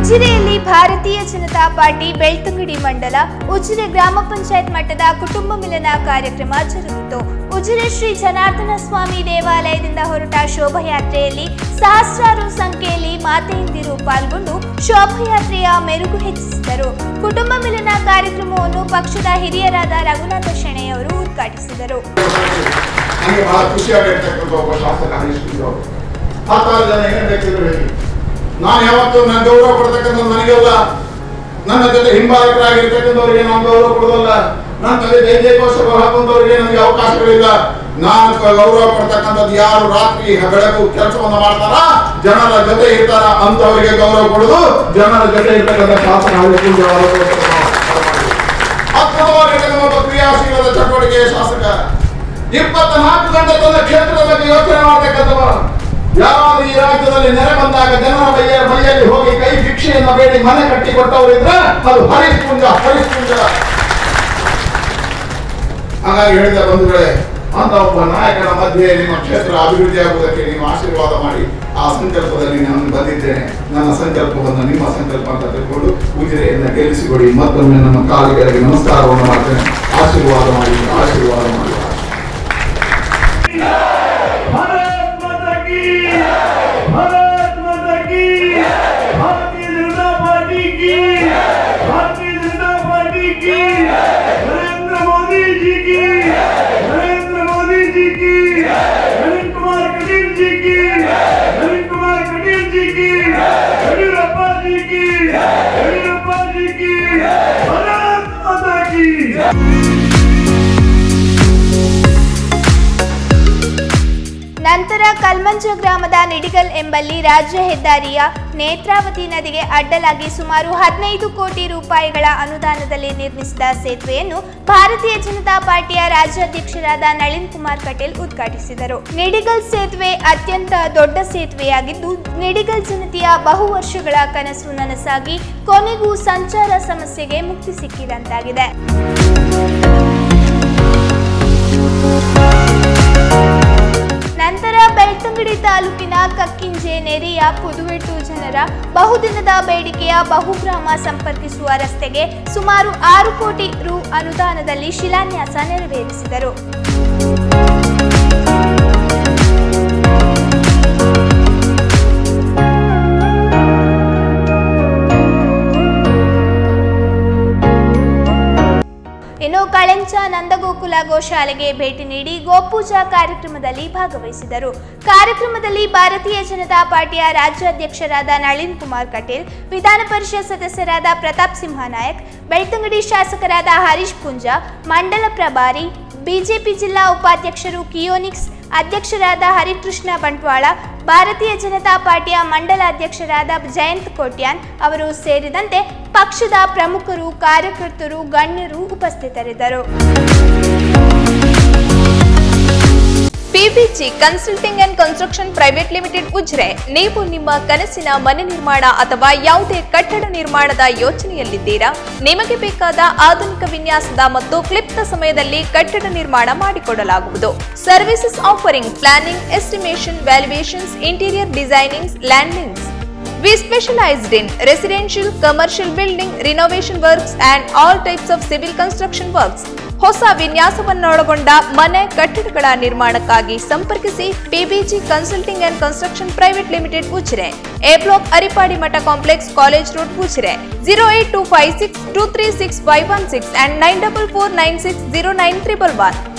ಉಜಿರೆಯಲ್ಲಿ ಭಾರತೀಯ ಜನತಾ ಪಾರ್ಟಿ ಬೆಳ್ತಂಗಡಿ ಮಂಡಲ ಉಜಿರೆ ಗ್ರಾಮ ಪಂಚಾಯತ್ ಮಟ್ಟದ ಕುಟುಂಬ ಮಿಲನ ಕಾರ್ಯಕ್ರಮ ಜರುಗಿತು ಉಜಿರೆ ಶ್ರೀ ಜನಾರ್ದನ ಸ್ವಾಮಿ ದೇವಾಲಯದಿಂದ ಹೊರಟ ಶೋಭಾಯಾತ್ರೆಯಲ್ಲಿ ಸಹಸ್ರಾರು ಸಂಖ್ಯೆಯಲ್ಲಿ ಮಾತೆಯಂದಿರು ಪಾಲ್ಗೊಂಡು ಶೋಭಾಯಾತ್ರೆಯ ಮೆರುಗು ಹೆಚ್ಚಿಸಿದರು ಕುಟುಂಬ ಮಿಲನ ಕಾರ್ಯಕ್ರಮವನ್ನು ಪಕ್ಷದ ಹಿರಿಯರಾದ ರಘುನಾಥ ಶೆಣೆಯವರು ಉದ್ಘಾಟಿಸಿದರು ನನಗೆ ಬಹಳ ಖುಷಿಯಾಗಿರ್ತಕ್ಕಂಥ ಒಬ್ಬ ಶಾಸಕ ಹರೀಶ್ ಕುಮಾರ್ ಅವರು ಹತ್ತಾರು ಜನ ಏನ್ ಬೇಕಿದ್ರು ಹೇಳಿ ನಾನು ಯಾವತ್ತೂ ನನ್ನ ಗೌರವ ಕೊಡ್ತಕ್ಕಂಥ ನನಗೆಲ್ಲ ನನ್ನ ಜೊತೆ ಹಿಂಬಾಲಕರಾಗಿರ್ತಕ್ಕಂಥವ್ರಿಗೆ ನಾನು ಗೌರವ ಕೊಡೋದಲ್ಲ ನನ್ನ ಜೊತೆ ಜೈ ಜಯಘೋಷಗಳು ಹಾಕೊಂಡವರಿಗೆ ನನಗೆ ಅವಕಾಶಗಳಿಲ್ಲ ನಾನು ಕ- ಗೌರವ ಕೊಡ್ತಕ್ಕಂಥದ್ದು ಯಾರು ರಾತ್ರಿ ಬೆಳಕು ಕೆಲಸವನ್ನ ಮಾಡ್ತಾರ ಜನರ ಜೊತೆ ಇರ್ತಾರ ಅಂತವರಿಗೆ ಗೌರವ ಕೊಡೋದು ಜನರ ಜೊತೆ ಇರ್ತಕ್ಕಂಥ ಶಾಸಕ ಹರೀಶ್ ಕುಮಾರ್ ಅವರು ಅದ್ಭುತವಾಗಿರ್ತಕ್ಕಂಥ ಒಬ್ಬ ಕ್ರಿಯಾಶೀಲದ ಚಟುವಟಿಕೆಯ ಶಾಸಕ ಇಪ್ಪತ್ನಾಲ್ಕು ಗಂಟೆ ತನ್ನ ಕ್ಷೇತ್ರದ ಬಗ್ಗೆ ಯೋಚನೆ ಮಾಡತಕ್ಕಂಥವ ಯಾವಾಗ ಈ ರಾಜ್ಯದಲ್ಲಿ ನೆರೆ ಬಂದಾಗ ಜನರ ಬೈಯ ಬೈಯಲ್ಲಿ ಹೋಗಿ ಕೈ ಭಿಕ್ಷೆಯನ್ನ ಬೇಡಿ ಮನೆ ಕಟ್ಟಿ ಕೊಟ್ಟವರಿದ್ರೆ ಅದು ಹರೀಶ್ ಪುಂಜ ಹರೀಶ್ ಪುಂಜ ಹಾಗಾಗಿ ಹೇಳಿದ ಬಂಧುಗಳೇ ಅಂತ ಒಬ್ಬ ನಾಯಕನ ಮಧ್ಯೆ ನಿಮ್ಮ ಕ್ಷೇತ್ರ ಅಭಿವೃದ್ಧಿ ಆಗುವುದಕ್ಕೆ ನೀವು ಆಶೀರ್ವಾದ ಮಾಡಿ ಆ ಸಂಕಲ್ಪದಲ್ಲಿ ನಾನು ಬಂದಿದ್ದೇನೆ ನನ್ನ ಸಂಕಲ್ಪವನ್ನು ನಿಮ್ಮ ಸಂಕಲ್ಪ ಅಂತ ತಿಳ್ಕೊಂಡು ಉಜಿರೆಯನ್ನ ಗೆಲ್ಲಿಸಿಕೊಡಿ ಮತ್ತೊಮ್ಮೆ ನಮ್ಮ ಕಾಲಿಗಳಿಗೆ ನಮಸ್ಕಾರವನ್ನು ಮಾಡ್ತೇನೆ ಆಶೀರ್ವಾದ ಮಾಡಿ ಆಶೀರ್ವಾದ ಮಾಡಿ भारत माता की भारत माता की भारतीय जनता पार्टी की भारतीय जनता पार्टी की नरेंद्र मोदी जी की नरेंद्र मोदी जी की नवीन कुमार कटील जी की नवीन कुमार कटील जी की येडियुरप्पा जी की येडियुरप्पा जी की भारत माता की ನಂತರ ಕಲ್ಮಂಜ ಗ್ರಾಮದ ನಿಡಿಗಲ್ ಎಂಬಲ್ಲಿ ರಾಜ್ಯ ಹೆದ್ದಾರಿಯ ನೇತ್ರಾವತಿ ನದಿಗೆ ಅಡ್ಡಲಾಗಿ ಸುಮಾರು ಹದಿನೈದು ಕೋಟಿ ರೂಪಾಯಿಗಳ ಅನುದಾನದಲ್ಲಿ ನಿರ್ಮಿಸಿದ ಸೇತುವೆಯನ್ನು ಭಾರತೀಯ ಜನತಾ ಪಾರ್ಟಿಯ ರಾಜ್ಯಾಧ್ಯಕ್ಷರಾದ ನಳಿನ್ ಕುಮಾರ್ ಕಟೇಲ್ ಉದ್ಘಾಟಿಸಿದರು ನಿಡಿಗಲ್ ಸೇತುವೆ ಅತ್ಯಂತ ದೊಡ್ಡ ಸೇತುವೆಯಾಗಿದ್ದು ನಿಡಿಗಲ್ ಜನತೆಯ ಬಹು ವರ್ಷಗಳ ಕನಸು ನನಸಾಗಿ ಕೊನೆಗೂ ಸಂಚಾರ ಸಮಸ್ಯೆಗೆ ಮುಕ್ತಿ ಸಿಕ್ಕಿದಂತಾಗಿದೆ ನಂತರ ಬೆಳ್ತಂಗಡಿ ತಾಲೂಕಿನ ಕಕ್ಕಿಂಜೆ ನೆರೆಯ ಪುದುವೆಟ್ಟು ಜನರ ಬಹುದಿನದ ಬೇಡಿಕೆಯ ಬಹುಗ್ರಾಮ ಸಂಪರ್ಕಿಸುವ ರಸ್ತೆಗೆ ಸುಮಾರು ಆರು ಕೋಟಿ ರು ಅನುದಾನದಲ್ಲಿ ಶಿಲಾನ್ಯಾಸ ನೆರವೇರಿಸಿದರು ಇನ್ನು ಕಳೆಂಚ ನಂದಗೋಕುಲ ಗೋಶಾಲೆಗೆ ಭೇಟಿ ನೀಡಿ ಗೋಪೂಜಾ ಕಾರ್ಯಕ್ರಮದಲ್ಲಿ ಭಾಗವಹಿಸಿದರು ಕಾರ್ಯಕ್ರಮದಲ್ಲಿ ಭಾರತೀಯ ಜನತಾ ಪಾರ್ಟಿಯ ರಾಜ್ಯಾಧ್ಯಕ್ಷರಾದ ನಳಿನ್ ಕುಮಾರ್ ಕಟೇಲ್ ವಿಧಾನ ಪರಿಷತ್ ಸದಸ್ಯರಾದ ಪ್ರತಾಪ್ ಸಿಂಹ ನಾಯಕ್ ಬೆಳ್ತಂಗಡಿ ಶಾಸಕರಾದ ಹರೀಶ್ ಪುಂಜಾ ಮಂಡಲ ಪ್ರಭಾರಿ ಬಿಜೆಪಿ ಜಿಲ್ಲಾ ಉಪಾಧ್ಯಕ್ಷರು ಕಿಯೋನಿಕ್ಸ್ ಅಧ್ಯಕ್ಷರಾದ ಹರಿಕೃಷ್ಣ ಬಂಟ್ವಾಳ ಭಾರತೀಯ ಜನತಾ ಪಾರ್ಟಿಯ ಮಂಡಲ ಅಧ್ಯಕ್ಷರಾದ ಜಯಂತ್ ಕೋಟ್ಯಾನ್ ಅವರು ಸೇರಿದಂತೆ ಪಕ್ಷದ ಪ್ರಮುಖರು ಕಾರ್ಯಕರ್ತರು ಗಣ್ಯರು ಉಪಸ್ಥಿತರಿದ್ದರು PBG consulting and construction private limited Ujire ನೀವು ನಿಮ್ಮ ಕನಸಿನ ಮನೆ ನಿರ್ಮಾಣ ಅಥವಾ ಯಾವುದೇ ಕಟ್ಟಡ ನಿರ್ಮಾಣದ ಯೋಚನೆಯಲ್ಲಿದ್ದೀರಾ ನಿಮಗೆ ಬೇಕಾದ ಆಧುನಿಕ ವಿನ್ಯಾಸದ ಮತ್ತು ಕ್ಲಿಪ್ತ ಸಮಯದಲ್ಲಿ ಕಟ್ಟಡ ನಿರ್ಮಾಣ ಮಾಡಿಕೊಡಲಾಗುವುದು services offering planning estimation valuations interior designing landings We specialized in residential, commercial building, renovation works and all types of civil construction works. ಹೊಸ ವಿನ್ಯಾಸವನ್ನೊಳಗೊಂಡ ಮನೆ ಕಟ್ಟಡಗಳ ನಿರ್ಮಾಣಕ್ಕಾಗಿ ಸಂಪರ್ಕಿಸಿ PBG consulting and construction private limited Ujire A block Aripadi Mutt complex college road Ujire zero eight two five six two three six five one six and nine double four nine six zero nine triple one